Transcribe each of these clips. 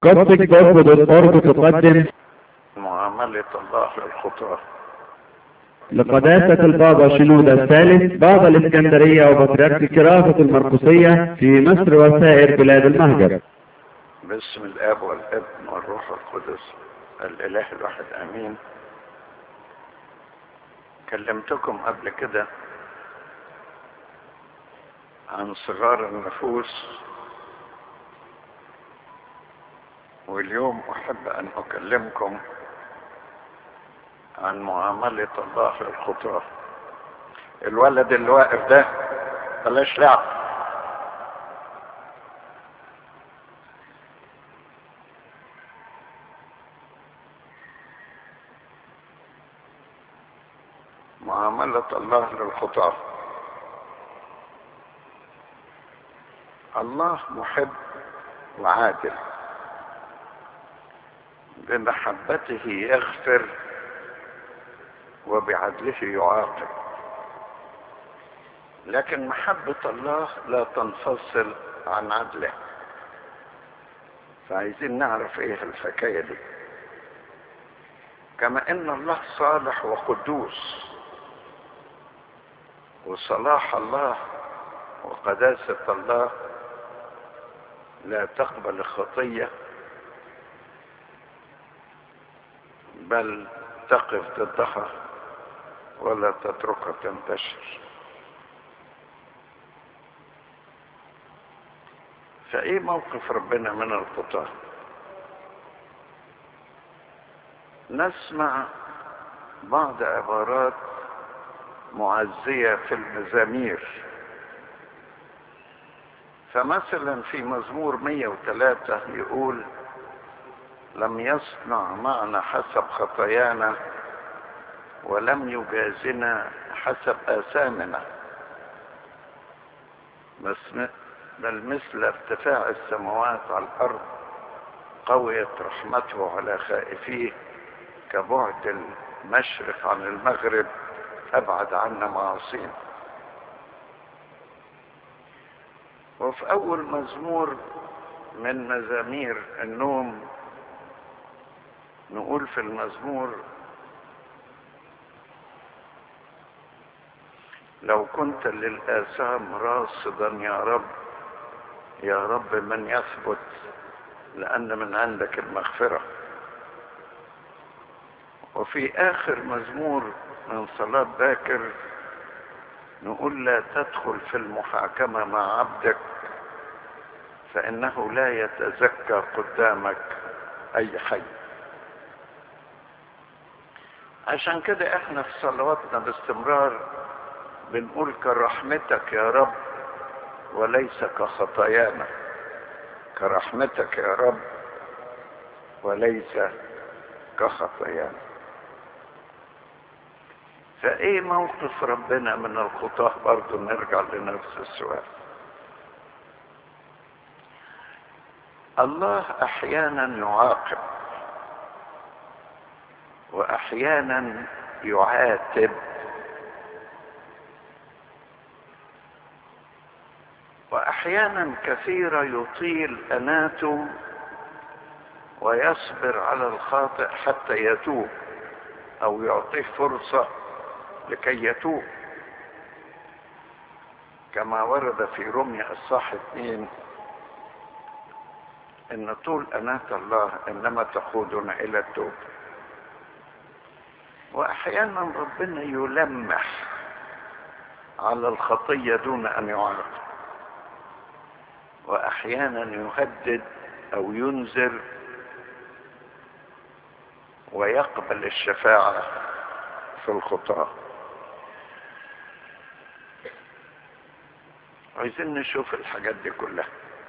Gothic.org تقدم معاملة الله للخطاة لقداسة البابا شنودة الثالث بابا الإسكندرية وبطريرك كرافة المرقسية في مصر وسائر بلاد المهجر باسم الاب والابن والروح القدس الاله الواحد امين كلمتكم قبل كده عن صغار النفوس واليوم احب ان اكلمكم عن معاملة الله للخطاة الولد اللي واقف ده بلاش لعب معاملة الله للخطاة الله محب وعادل بمحبته يغفر وبعدله يعاقب لكن محبة الله لا تنفصل عن عدله فعايزين نعرف ايه الحكاية دي كما ان الله صالح وقدوس وصلاح الله وقداسة الله لا تقبل الخطية بل تقف ضدها ولا تتركها تنتشر فايه موقف ربنا من الخطاه نسمع بعض عبارات معزية في المزامير فمثلا في مزمور 103 يقول لم يصنع معنا حسب خطايانا ولم يجازنا حسب آثامنا بس بل مثل ارتفاع السماوات على الأرض قويت رحمته على خائفيه كبعد المشرق عن المغرب أبعد عنا معاصينا وفي أول مزمور من مزامير النوم نقول في المزمور لو كنت للآثام راصدا يا رب يا رب من يثبت لأن من عندك المغفرة وفي آخر مزمور من صلاة باكر نقول لا تدخل في المحاكمة مع عبدك فإنه لا يتزكى قدامك أي حي عشان كده احنا في صلواتنا باستمرار بنقول كرحمتك يا رب وليس كخطايانا كرحمتك يا رب وليس كخطايانا فايه موقف ربنا من الخطاه برضه نرجع لنفس السؤال الله احيانا يعاقب واحيانا يعاتب واحيانا كثيره يطيل اناته ويصبر على الخاطئ حتى يتوب او يعطيه فرصه لكي يتوب كما ورد في رمي الصح اثنين ان طول اناة الله انما تقودنا الى التوب واحيانا ربنا يلمح على الخطية دون ان يعاقب واحيانا يهدد او ينذر ويقبل الشفاعة في الخطاه عايزين نشوف الحاجات دي كلها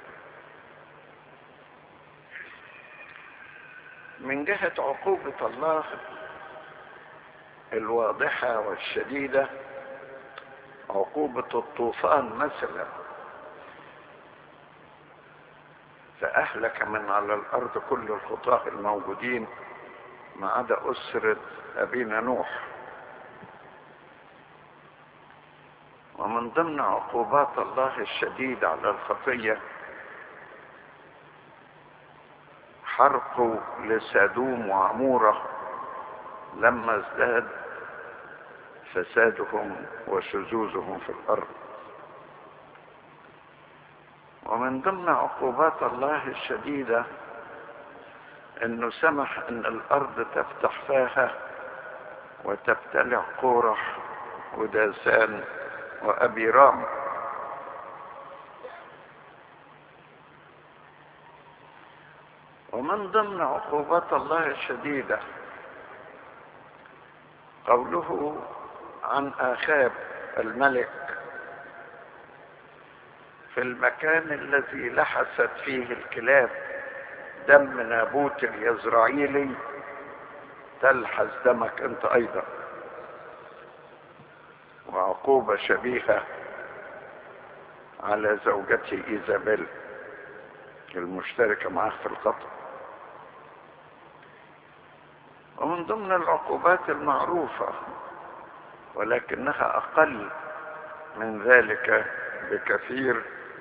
من جهة عقوبة الله الواضحة والشديدة عقوبة الطوفان مثلا فأهلك من على الأرض كل الخطاة الموجودين ما عدا أسرة أبينا نوح ومن ضمن عقوبات الله الشديدة على الخطية حرقوا لسادوم وعمورة لما ازداد فسادهم وشذوذهم في الأرض ومن ضمن عقوبات الله الشديدة انه سمح ان الارض تفتح فاها وتبتلع قورح وداسان وابي رام ومن ضمن عقوبات الله الشديدة قوله عن آخاب الملك في المكان الذي لحست فيه الكلاب دم نابوت اليزرعيلي تلحس دمك انت ايضا وعقوبة شبيهة على زوجته ايزابيل المشتركة معه في الخطأ ومن ضمن العقوبات المعروفة ولكنها أقل من ذلك بكثير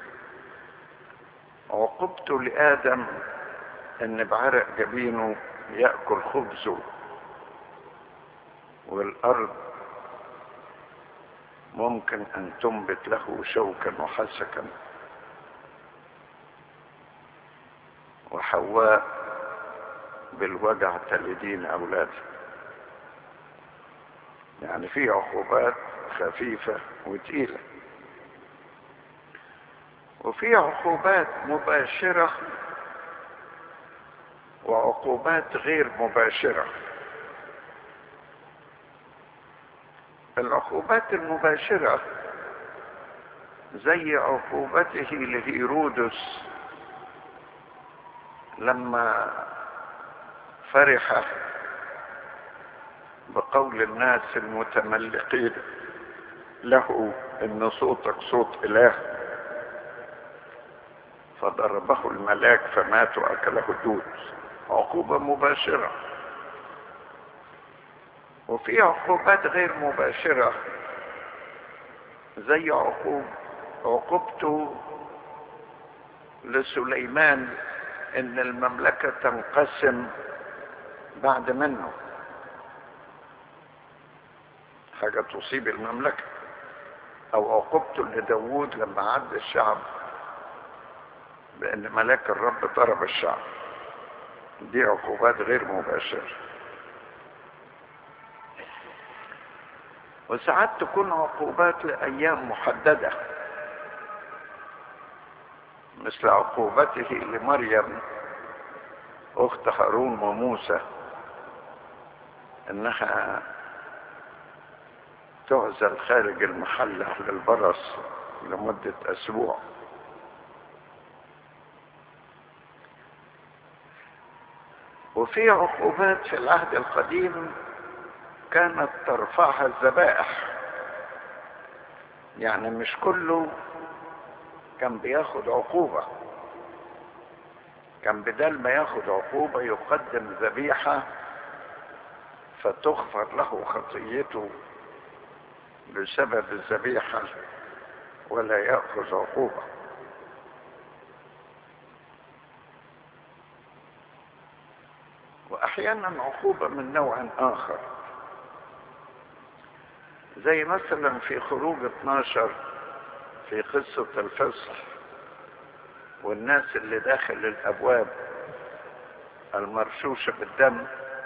عقوبته لآدم ان بعرق جبينه يأكل خبزه والأرض ممكن أن تنبت له شوكا وحسكا وحواء بالوجع تلدين أولادها يعني في عقوبات خفيفة وتقيلة وفي عقوبات مباشرة وعقوبات غير مباشرة العقوبات المباشرة زي عقوبته لهيرودس لما فرح بقول الناس المتملقين له ان صوتك صوت اله فضربه الملاك فمات واكله الدود عقوبة مباشرة وفي عقوبات غير مباشرة زي عقوب عقوبته لسليمان ان المملكة تنقسم بعد منه حاجة تصيب المملكة او عقوبته لداود لما عد الشعب بان ملاك الرب ضرب الشعب دي عقوبات غير مباشرة وساعات تكون عقوبات لأيام محددة مثل عقوبته لمريم أخت هارون وموسى إنها تعزل خارج المحلة للبرص لمدة أسبوع وفي عقوبات في العهد القديم كانت ترفعها الذبائح يعني مش كله كان بياخد عقوبة كان بدل ما ياخد عقوبة يقدم ذبيحة فتغفر له خطيته بسبب الذبيحة ولا يأخذ عقوبة واحيانا عقوبة من نوع اخر زي مثلا في خروج 12 في قصة الفصح والناس اللي داخل الابواب المرشوشة بالدم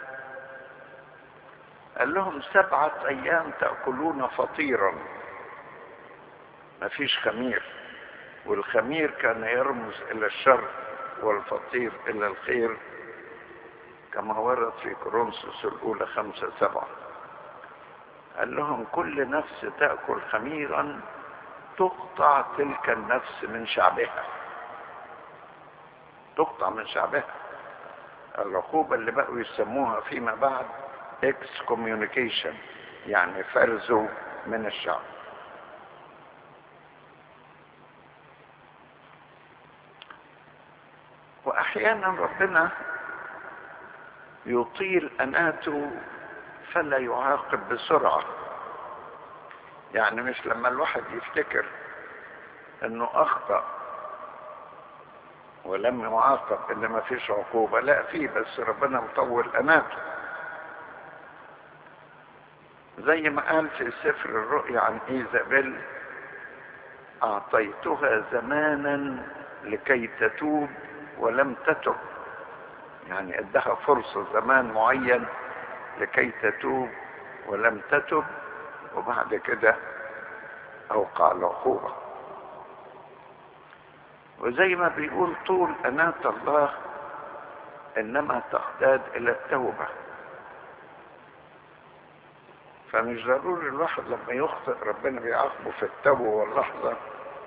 قال لهم سبعة ايام تأكلون فطيرا مفيش خمير والخمير كان يرمز الى الشر والفطير الى الخير كما ورد في كورنثوس الأولى خمسة سبعة قال لهم كل نفس تأكل خميرا تقطع تلك النفس من شعبها تقطع من شعبها العقوبة اللي بقوا يسموها فيما بعد اكس كوميونيكيشن يعني فرزوا من الشعب واحيانا ربنا يطيل أناته فلا يعاقب بسرعة يعني مش لما الواحد يفتكر انه اخطأ ولم يعاقب ان ما فيش عقوبة لا في بس ربنا مطول اناته زي ما قال في سفر الرؤيا عن ايزابيل اعطيتها زمانا لكي تتوب ولم تتب يعني ادها فرصة زمان معين لكي تتوب ولم تتب وبعد كده اوقع العقوبة وزي ما بيقول طول أناة الله إنما تحتاج إلى التوبة فمش ضروري الواحد لما يخطئ ربنا بيعاقبه في التوبة واللحظة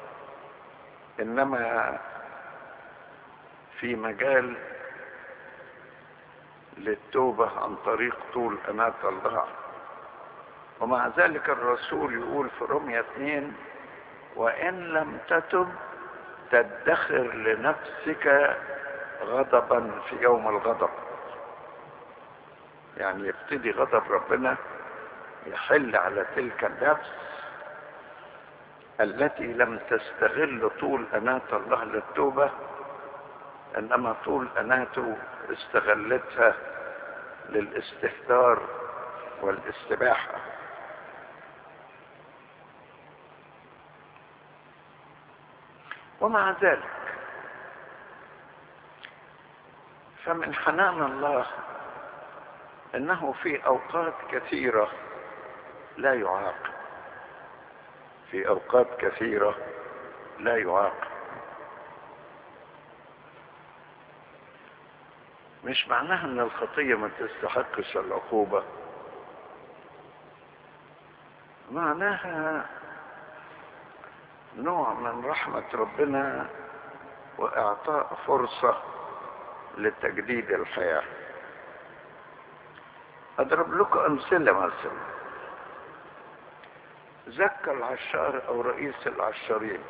إنما في مجال للتوبة عن طريق طول أناة الله ومع ذلك الرسول يقول في رمية 2 وإن لم تتب تدخر لنفسك غضبا في يوم الغضب يعني يبتدي غضب ربنا يحل على تلك النفس التي لم تستغل طول أناة الله للتوبة إنما طول أناته استغلتها للاستهتار والاستباحة ومع ذلك فمن حنان الله انه في اوقات كثيره لا يعاقب في اوقات كثيره لا يعاقب مش معناها ان الخطيه ما تستحقش العقوبه معناها نوع من رحمة ربنا وإعطاء فرصة لتجديد الحياة أضرب لكم أمثلة مثلا زكى العشار أو رئيس العشارين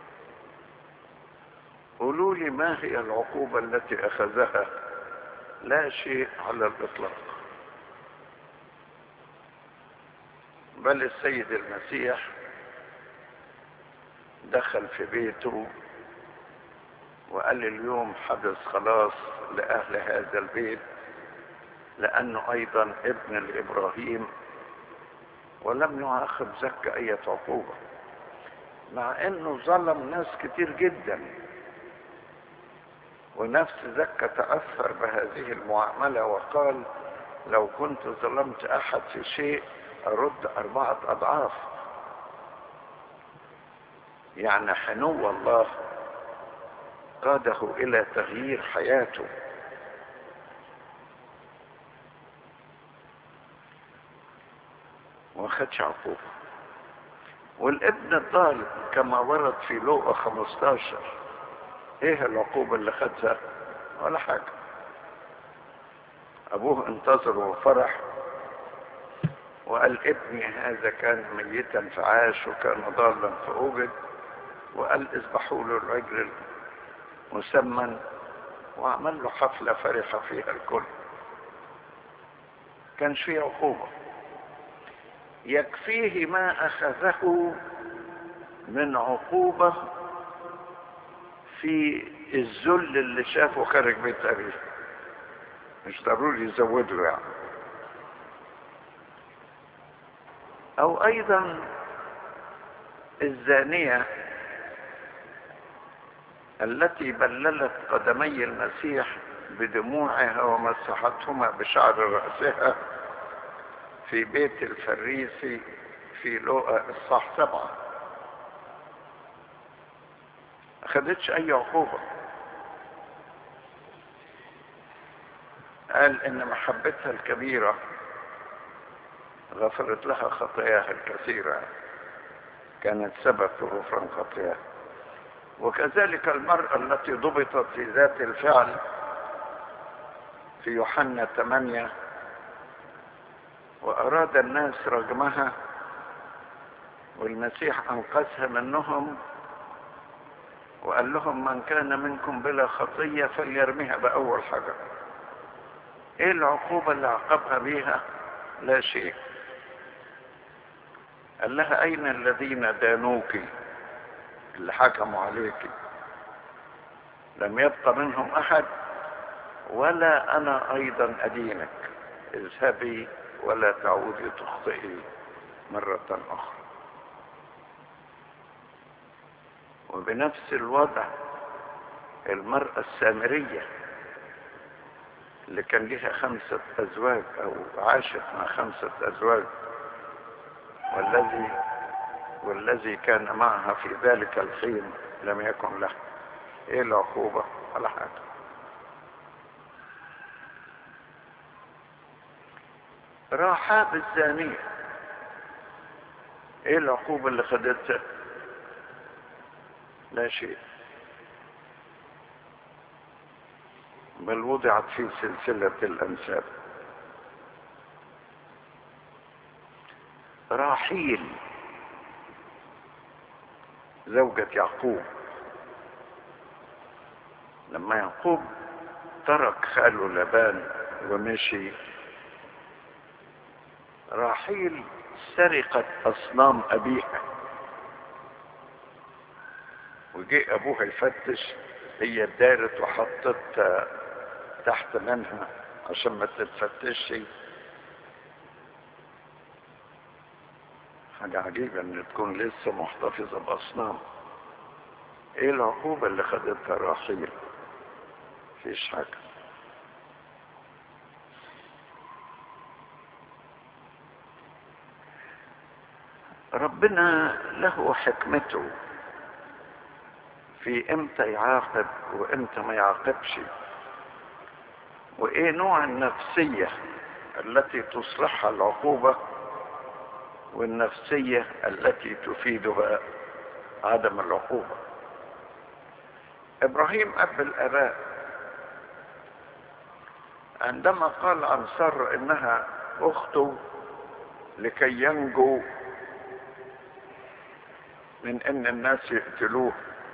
قولوا لي ما هي العقوبة التي أخذها لا شيء على الإطلاق بل السيد المسيح دخل في بيته وقال اليوم حدث خلاص لأهل هذا البيت لأنه أيضا ابن لإبراهيم ولم يعاقب زكى أي عقوبة مع أنه ظلم ناس كتير جدا ونفس زكى تأثر بهذه المعاملة وقال لو كنت ظلمت أحد في شيء أرد أربعة أضعاف يعني حنو الله قاده الى تغيير حياته وما خدش عقوبة والابن الضال كما ورد في لوقا 15 ايه العقوبة اللي خدها ولا حاجة ابوه انتظر وفرح وقال ابني هذا كان ميتا فعاش وكان ضالا فوجد وقال اذبحوا له العجل مسمى وعمل له حفلة فرح فيها الكل كانش فيه عقوبة يكفيه ما أخذه من عقوبة في الذل اللي شافه خارج بيت أبيه مش ضروري يزود له يعني أو أيضا الزانية التي بللت قدمي المسيح بدموعها ومسحتهما بشعر رأسها في بيت الفريسي في لوقا الصح سبعة أخذتش أي عقوبة قال إن محبتها الكبيرة غفرت لها خطاياها الكثيرة كانت سبب في غفران خطاياها وكذلك المرأة التي ضبطت في ذات الفعل في يوحنا 8 وأراد الناس رجمها والمسيح أنقذها منهم وقال لهم من كان منكم بلا خطية فليرميها بأول حجر ايه العقوبة اللي عاقبها بيها لا شيء قال لها اين الذين دانوك اللي حكموا عليك لم يبق منهم احد ولا انا ايضا ادينك اذهبي ولا تعودي تخطئي مرة اخرى وبنفس الوضع المرأة السامرية اللي كان لها خمسة أزواج أو عاشت مع خمسة أزواج والذي والذي كان معها في ذلك الحين لم يكن له ايه العقوبة ولا حاجة راحاب الزانية ايه العقوبة اللي خدتها لا شيء بل وضعت في سلسلة الأنساب راحيل زوجة يعقوب لما يعقوب ترك خاله لبان ومشي راحيل سرقت أصنام أبيها وجاء أبوها يفتش هي دارت وحطت تحت منها عشان ما تتفتشش حاجة عجيبة ان تكون لسه محتفظة باصنام ايه العقوبة اللي خدتها راحيل مفيش حاجة ربنا له حكمته في امتى يعاقب وامتى ما يعاقبش وايه نوع النفسية التي تصلحها العقوبة والنفسية التي تفيدها عدم العقوبة ابراهيم اب الاباء عندما قال عن سر انها اخته لكي ينجو من ان الناس يقتلوه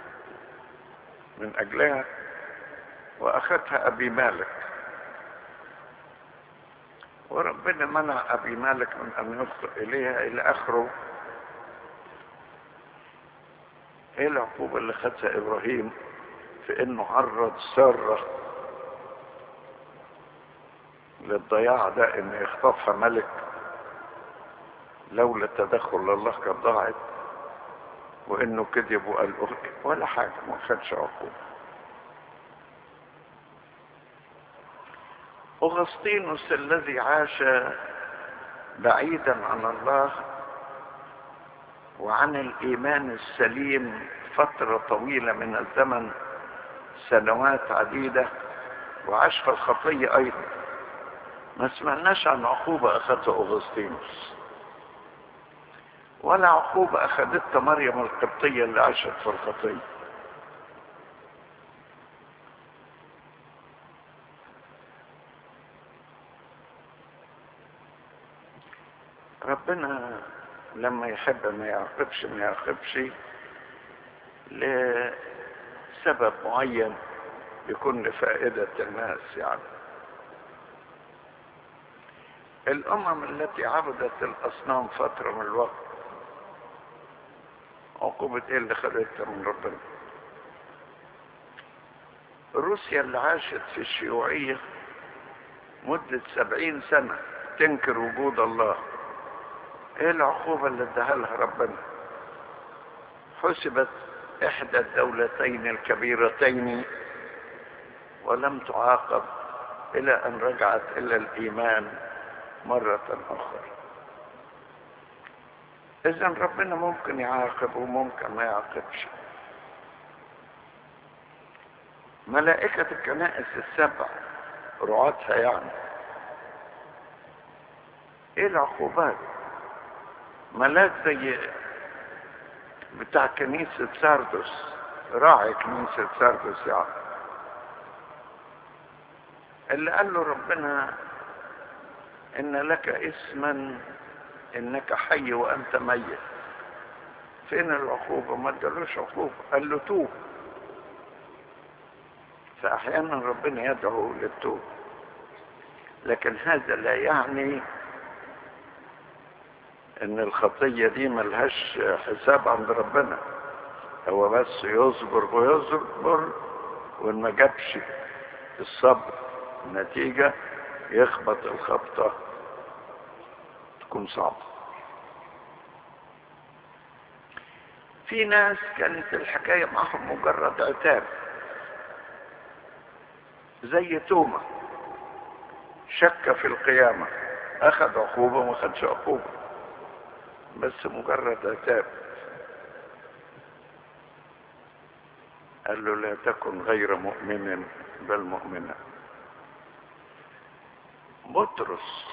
من اجلها واخذها ابي مالك وربنا منع ابي مالك من ان يخطئ اليها الى اخره ايه العقوبة اللي خدها ابراهيم في انه عرض سارة للضياع ده ان يخطفها ملك لولا تدخل الله كانت ضاعت وانه كذب وقال ولا حاجة ما خدش عقوبة أغسطينوس الذي عاش بعيدا عن الله وعن الإيمان السليم فترة طويلة من الزمن سنوات عديدة وعاش في الخطية أيضا ما سمعناش عن عقوبة أخذتها أغسطينوس ولا عقوبة أخذتها مريم القبطية اللي عاشت في الخطية ربنا لما يحب ما يعاقبش ما يعاقبش لسبب معين يكون لفائدة الناس يعني الأمم التي عبدت الأصنام فترة من الوقت عقوبة إيه اللي خدتها من ربنا روسيا اللي عاشت في الشيوعية مدة سبعين سنة تنكر وجود الله ايه العقوبة اللي اداها لها ربنا حسبت احدى الدولتين الكبيرتين ولم تعاقب الى ان رجعت الى الايمان مرة اخرى اذا ربنا ممكن يعاقب وممكن ما يعاقبش ملائكة الكنائس السبع رعاتها يعني ايه العقوبات ملاك زي بتاع كنيسة ساردوس راعي كنيسة ساردوس يعني اللي قال له ربنا ان لك اسما انك حي وانت ميت فين العقوبة ما ادالوش عقوبة قال له توب فاحيانا ربنا يدعو للتوب لكن هذا لا يعني ان الخطية دي ملهاش حساب عند ربنا هو بس يصبر ويصبر وإن ما جابش الصبر نتيجة يخبط الخبطة تكون صعبة في ناس كانت الحكاية معهم مجرد عتاب زي توما شك في القيامة أخذ عقوبة وما خدش عقوبة بس مجرد عتاب قال له لا تكن غير مؤمن بل مؤمنا بطرس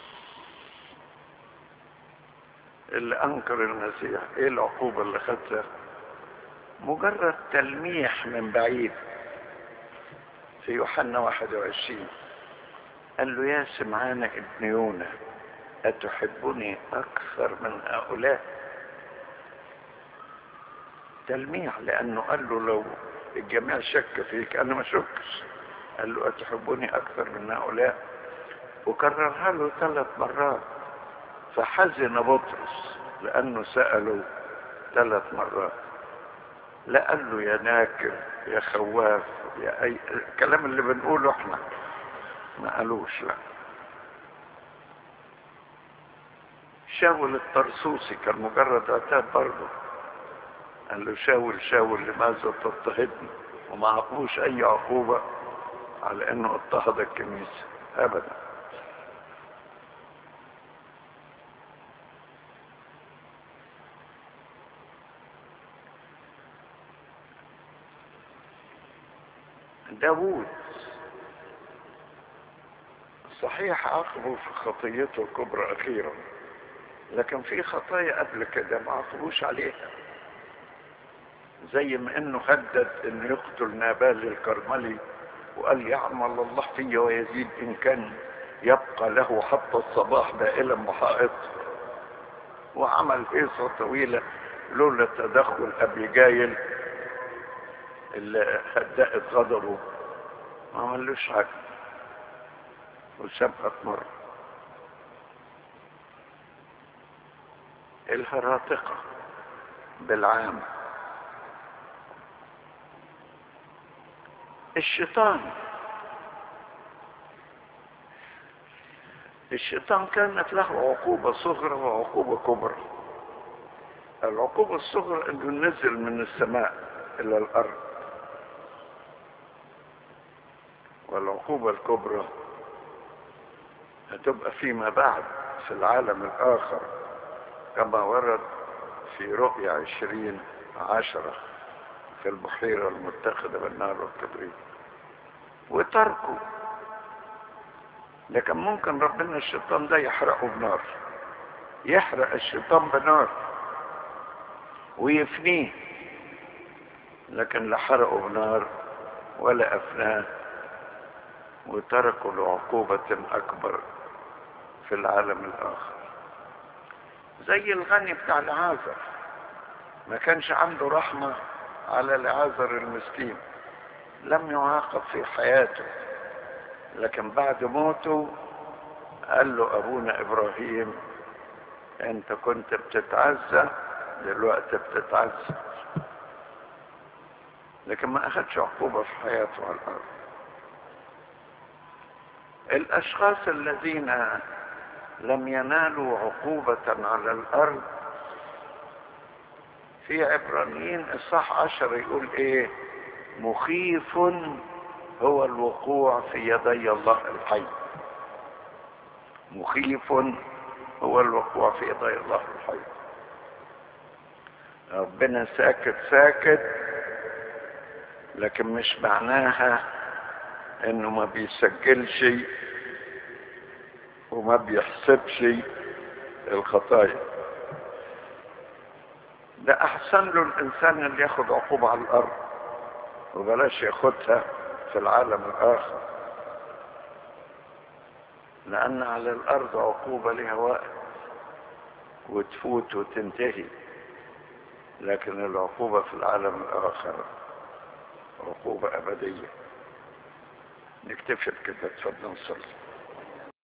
اللي انكر المسيح ايه العقوبة اللي خدتها مجرد تلميح من بعيد في يوحنا 21 قال له يا سمعان ابن يونا أتحبني أكثر من هؤلاء تلميح لأنه قال له لو الجميع شك فيك أنا ما شكش قال له أتحبني أكثر من هؤلاء وكررها له ثلاث مرات فحزن بطرس لأنه سأله ثلاث مرات لا قال له يا ناكر يا خواف يا أي الكلام اللي بنقوله احنا ما قالوش لا شاول الطرسوسي كان مجرد عتاب برضه قال له شاول شاول لماذا تضطهدني وما عقبوش اي عقوبة على انه اضطهد الكنيسة ابدا داوود صحيح عاقبه في خطيته الكبرى اخيرا لكن في خطايا قبل كده ما عاقبوش عليها زي ما انه هدد انه يقتل نابال الكرملي وقال يعمل الله في ويزيد ان كان يبقى له حتى الصباح بائلا محائط وعمل هيصة طويلة لولا تدخل ابي جايل اللي هدأت غضبه ما عملوش حاجة وسابها مرة الهراطقة بالعام الشيطان الشيطان كانت له عقوبة صغرى وعقوبة كبرى العقوبة الصغرى انه نزل من السماء الى الارض والعقوبة الكبرى هتبقى فيما بعد في العالم الآخر كما ورد في رؤيا عشرين عشرة في البحيرة المتخذة بالنار والكبريت وتركه لكن ممكن ربنا الشيطان ده يحرقه بنار يحرق الشيطان بنار ويفنيه لكن لا حرقه بنار ولا أفناه وتركوا لعقوبة أكبر في العالم الآخر زي الغني بتاع العازر ما كانش عنده رحمة على العازر المسكين لم يعاقب في حياته لكن بعد موته قال له أبونا إبراهيم أنت كنت بتتعزى دلوقتي بتتعزى لكن ما أخدش عقوبة في حياته على الأرض الأشخاص الذين لم ينالوا عقوبة على الأرض في عبرانيين الصح عشر يقول إيه مخيف هو الوقوع في يدي الله الحي مخيف هو الوقوع في يدي الله الحي ربنا ساكت ساكت لكن مش معناها انه ما بيسجلش وما بيحسبش الخطايا ده احسن له الانسان اللي ياخد عقوبة على الارض وبلاش ياخدها في العالم الاخر لان على الارض عقوبة لها وقت وتفوت وتنتهي لكن العقوبة في العالم الاخر عقوبة ابدية نكتفي بكده اتفضل نصلي